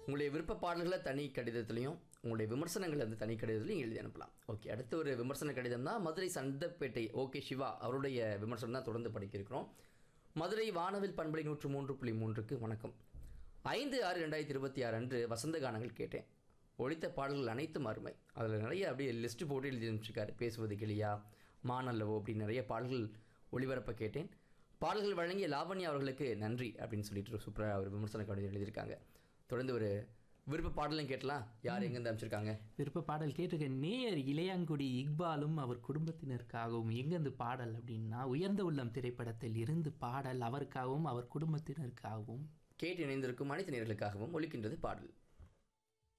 உங்களுடைய விருப்ப பாடல்களை தனி கடிதத்துலையும் உங்களுடைய விமர்சனங்களை வந்து தனி கடிதத்துலையும் எழுதி அனுப்பலாம் ஓகே அடுத்த ஒரு விமர்சன கடிதம் தான் மதுரை சந்தப்பேட்டை ஓகே சிவா அவருடைய விமர்சனம் தான் தொடர்ந்து படிக்க இருக்கிறோம் மதுரை வானவில் பண்பலை நூற்று மூன்று புள்ளி மூன்றுக்கு வணக்கம் ஐந்து ஆறு ரெண்டாயிரத்தி இருபத்தி ஆறு அன்று வசந்த கானங்கள் கேட்டேன் ஒழித்த பாடல்கள் அனைத்தும் அருமை அதில் நிறைய அப்படியே லிஸ்ட்டு போட்டு எழுதி அனுப்பிச்சிருக்காரு பேசுவது கிளியா மானல்லவோ அப்படி நிறைய பாடல்கள் ஒளிபரப்ப கேட்டேன் பாடல்கள் வழங்கிய லாவண்யா அவர்களுக்கு நன்றி அப்படின்னு சொல்லிட்டு சூப்பராக ஒரு விமர்சன கடிதம் எழுதியிருக்காங்க தொடர்ந்து ஒரு விருப்ப பாடலையும் கேட்டலாம் யார் எங்கேருந்து அமைச்சிருக்காங்க விருப்ப பாடல் கேட்டிருக்க நேயர் இளையாங்குடி இக்பாலும் அவர் குடும்பத்தினருக்காகவும் எங்கேருந்து பாடல் அப்படின்னா உயர்ந்த உள்ளம் திரைப்படத்தில் இருந்து பாடல் அவருக்காகவும் அவர் குடும்பத்தினருக்காகவும் கேட்டு இணைந்திருக்கும் அனைத்து நேர்களுக்காகவும் ஒலிக்கின்றது பாடல்